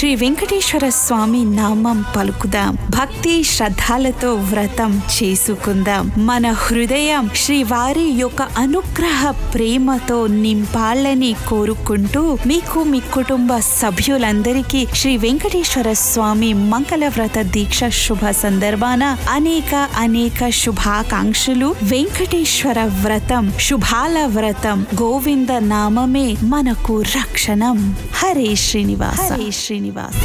శ్రీ వెంకటేశ్వర స్వామి నామం పలుకుదాం భక్తి శ్రద్ధలతో వ్రతం చేసుకుందాం మన హృదయం శ్రీవారి యొక్క అనుగ్రహ ప్రేమతో నింపాలని కోరుకుంటూ మీకు మీ కుటుంబ సభ్యులందరికీ శ్రీ వెంకటేశ్వర స్వామి మంగళ వ్రత దీక్ష శుభ సందర్భాన అనేక అనేక శుభాకాంక్షలు వెంకటేశ్వర వ్రతం శుభాల వ్రతం గోవింద నామమే మనకు రక్షణం హరే శ్రీనివాస హరే శ్రీనివాస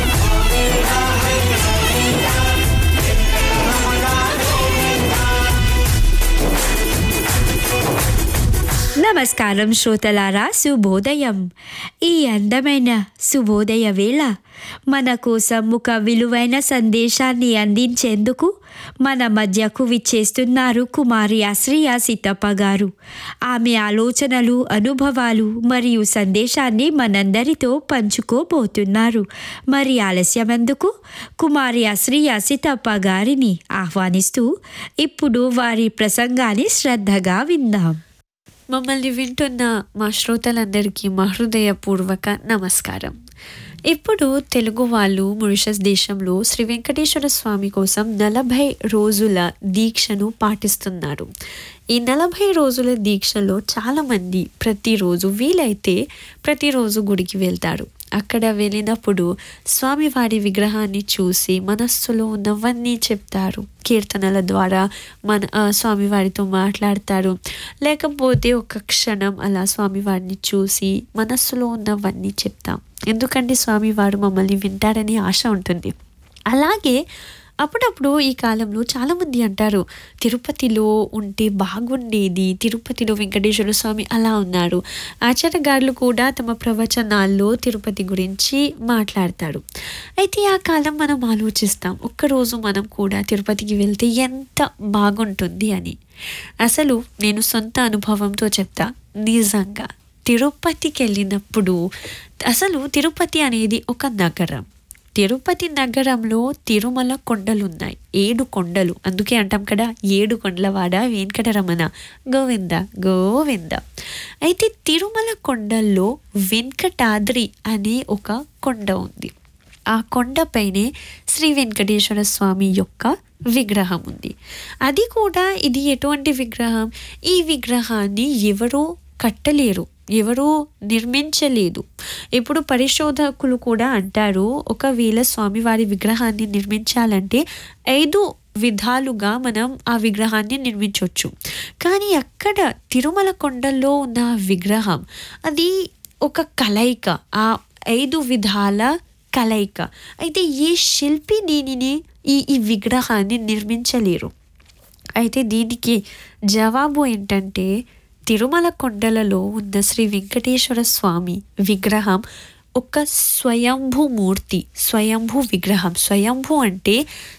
నమస్కారం శ్రోతలారా శుభోదయం ఈ అందమైన శుభోదయ వేళ మన కోసం ఒక విలువైన సందేశాన్ని అందించేందుకు మన మధ్యకు విచ్చేస్తున్నారు కుమారి అశ్రియ సీతప్ప గారు ఆమె ఆలోచనలు అనుభవాలు మరియు సందేశాన్ని మనందరితో పంచుకోబోతున్నారు మరి ఆలస్యమెందుకు కుమారి అశ్రియ సీతప్ప గారిని ఆహ్వానిస్తూ ఇప్పుడు వారి ప్రసంగాన్ని శ్రద్ధగా విందాం మమ్మల్ని వింటున్న మా శ్రోతలందరికీ మా హృదయపూర్వక నమస్కారం ఇప్పుడు తెలుగు వాళ్ళు మారిషస్ దేశంలో శ్రీ వెంకటేశ్వర స్వామి కోసం నలభై రోజుల దీక్షను పాటిస్తున్నారు ఈ నలభై రోజుల దీక్షలో చాలామంది ప్రతిరోజు వీలైతే ప్రతిరోజు గుడికి వెళ్తారు అక్కడ వెళ్ళినప్పుడు స్వామివారి విగ్రహాన్ని చూసి మనస్సులో ఉన్నవన్నీ చెప్తారు కీర్తనల ద్వారా మన ఆ, స్వామివారితో మాట్లాడతారు లేకపోతే ఒక క్షణం అలా స్వామివారిని చూసి మనస్సులో ఉన్నవన్నీ చెప్తాం ఎందుకంటే స్వామివారు మమ్మల్ని వింటారని ఆశ ఉంటుంది అలాగే అప్పుడప్పుడు ఈ కాలంలో చాలామంది అంటారు తిరుపతిలో ఉంటే బాగుండేది తిరుపతిలో వెంకటేశ్వర స్వామి అలా ఉన్నారు ఆచార్యగారులు కూడా తమ ప్రవచనాల్లో తిరుపతి గురించి మాట్లాడతారు అయితే ఆ కాలం మనం ఆలోచిస్తాం ఒక్కరోజు మనం కూడా తిరుపతికి వెళ్తే ఎంత బాగుంటుంది అని అసలు నేను సొంత అనుభవంతో చెప్తా నిజంగా తిరుపతికి వెళ్ళినప్పుడు అసలు తిరుపతి అనేది ఒక నగరం తిరుపతి నగరంలో తిరుమల కొండలు ఉన్నాయి ఏడు కొండలు అందుకే అంటాం కదా ఏడు కొండలవాడ వెంకటరమణ గోవింద గోవింద అయితే తిరుమల కొండల్లో వెంకటాద్రి అనే ఒక కొండ ఉంది ఆ కొండపైనే శ్రీ వెంకటేశ్వర స్వామి యొక్క విగ్రహం ఉంది అది కూడా ఇది ఎటువంటి విగ్రహం ఈ విగ్రహాన్ని ఎవరో కట్టలేరు ఎవరూ నిర్మించలేదు ఇప్పుడు పరిశోధకులు కూడా అంటారు ఒకవేళ స్వామివారి విగ్రహాన్ని నిర్మించాలంటే ఐదు విధాలుగా మనం ఆ విగ్రహాన్ని నిర్మించవచ్చు కానీ అక్కడ తిరుమల కొండల్లో ఉన్న ఆ విగ్రహం అది ఒక కలయిక ఆ ఐదు విధాల కలయిక అయితే ఏ శిల్పి దీనిని ఈ ఈ విగ్రహాన్ని నిర్మించలేరు అయితే దీనికి జవాబు ఏంటంటే తిరుమల కొండలలో ఉన్న శ్రీ వెంకటేశ్వర స్వామి విగ్రహం ఒక స్వయంభూ మూర్తి స్వయంభూ విగ్రహం స్వయంభూ అంటే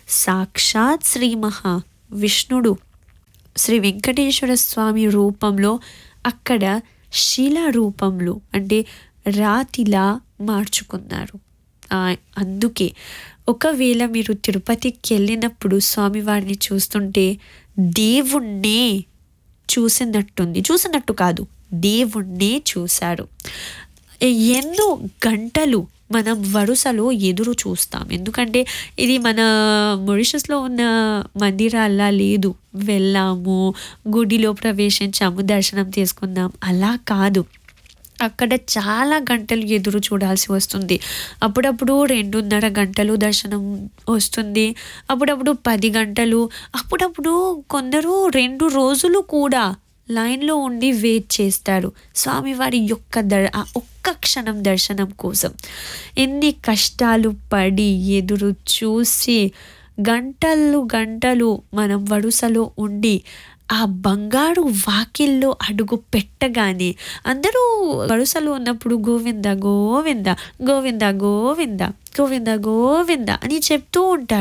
సాక్షాత్ శ్రీ మహా విష్ణుడు శ్రీ వెంకటేశ్వర స్వామి రూపంలో అక్కడ శిల రూపంలో అంటే రాతిలా మార్చుకున్నారు ఆ, అందుకే ఒకవేళ మీరు తిరుపతికి వెళ్ళినప్పుడు స్వామివారిని చూస్తుంటే దేవుణ్ణే చూసినట్టుంది చూసినట్టు కాదు దేవుణ్ణే చూశారు ఎన్నో గంటలు మనం వరుసలో ఎదురు చూస్తాం ఎందుకంటే ఇది మన మొరిషస్లో ఉన్న మందిరాల్లా లేదు వెళ్ళాము గుడిలో ప్రవేశించాము దర్శనం చేసుకుందాం అలా కాదు అక్కడ చాలా గంటలు ఎదురు చూడాల్సి వస్తుంది అప్పుడప్పుడు రెండున్నర గంటలు దర్శనం వస్తుంది అప్పుడప్పుడు పది గంటలు అప్పుడప్పుడు కొందరు రెండు రోజులు కూడా లైన్లో ఉండి వెయిట్ చేస్తారు స్వామివారి యొక్క దర్ ఆ ఒక్క క్షణం దర్శనం కోసం ఎన్ని కష్టాలు పడి ఎదురు చూసి గంటలు గంటలు మనం వరుసలో ఉండి ఆ బంగారు వాకిల్లో అడుగు పెట్టగానే అందరూ వరుసలో ఉన్నప్పుడు గోవింద గోవింద గోవింద గోవింద గోవింద గోవింద అని చెప్తూ ఉంటారు